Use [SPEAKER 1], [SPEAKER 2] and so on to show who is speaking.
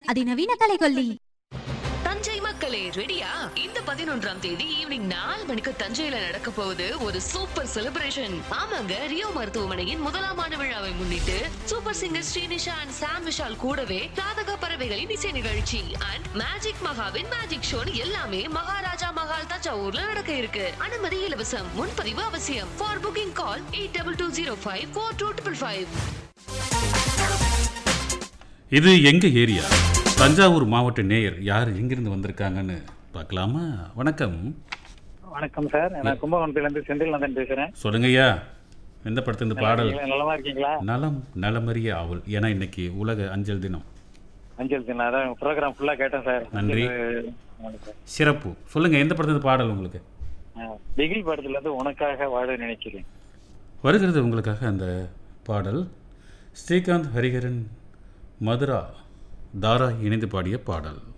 [SPEAKER 1] அதிநவீன கலைகொல்லி
[SPEAKER 2] தஞ்சை மக்களே ரெடியா இந்த பதினொன்றாம் தேதி ஈவினிங் நாலு மணிக்கு தஞ்சையில நடக்க போகுது ஒரு சூப்பர் செலிப்ரேஷன் ஆமாங்க ரியோ மருத்துவமனையின் முதலாம் ஆண்டு விழாவை முன்னிட்டு super singer Srinisha and Sam Vishal கூடவே ராதக பறவைகளின் இசை நிகழ்ச்சி அண்ட் மேஜிக் மகாவின் மேஜிக் ஷோன் எல்லாமே மகாராஜா மகால் தஞ்சாவூர்ல நடக்க இருக்கு அனுமதி இலவசம் முன்பதிவு அவசியம் for booking call eight double two zero five four two triple five
[SPEAKER 3] இது எங்க ஏரியா தஞ்சாவூர் மாவட்ட நேயர் யார் எங்கிருந்து வந்திருக்காங்கன்னு பார்க்கலாமா வணக்கம்
[SPEAKER 4] வணக்கம் சார் நான் கும்பகோணத்துலேருந்து செந்தில்நாதன் பேசுறேன்
[SPEAKER 3] சொல்லுங்கய்யா எந்த படத்து இந்த பாடல்
[SPEAKER 4] நீங்க நலமா இருக்கீங்களா
[SPEAKER 3] நலம் நலமறிய ஆவல் ஏன்னா இன்னைக்கு உலக அஞ்சல் தினம்
[SPEAKER 4] அஞ்சல் தினம் அதான் ப்ரோக்ராம் ஃபுல்லா கேட்டேன் சார்
[SPEAKER 3] நன்றி.
[SPEAKER 4] இது, ஆமாம் சார்.
[SPEAKER 3] சிறப்பு சொல்லுங்க எந்த படத்து இந்த பாடல் உங்களுக்கு
[SPEAKER 4] ஆ, பிகில் படத்துல இருந்து உனக்காக வாழ நினைக்கிறேன்
[SPEAKER 3] வருகிறது உங்களுக்காக அந்த பாடல் ஸ்ரீகாந்த் ஹரிஹரன் மதுரா தாரா இணைந்து பாடிய பாடல்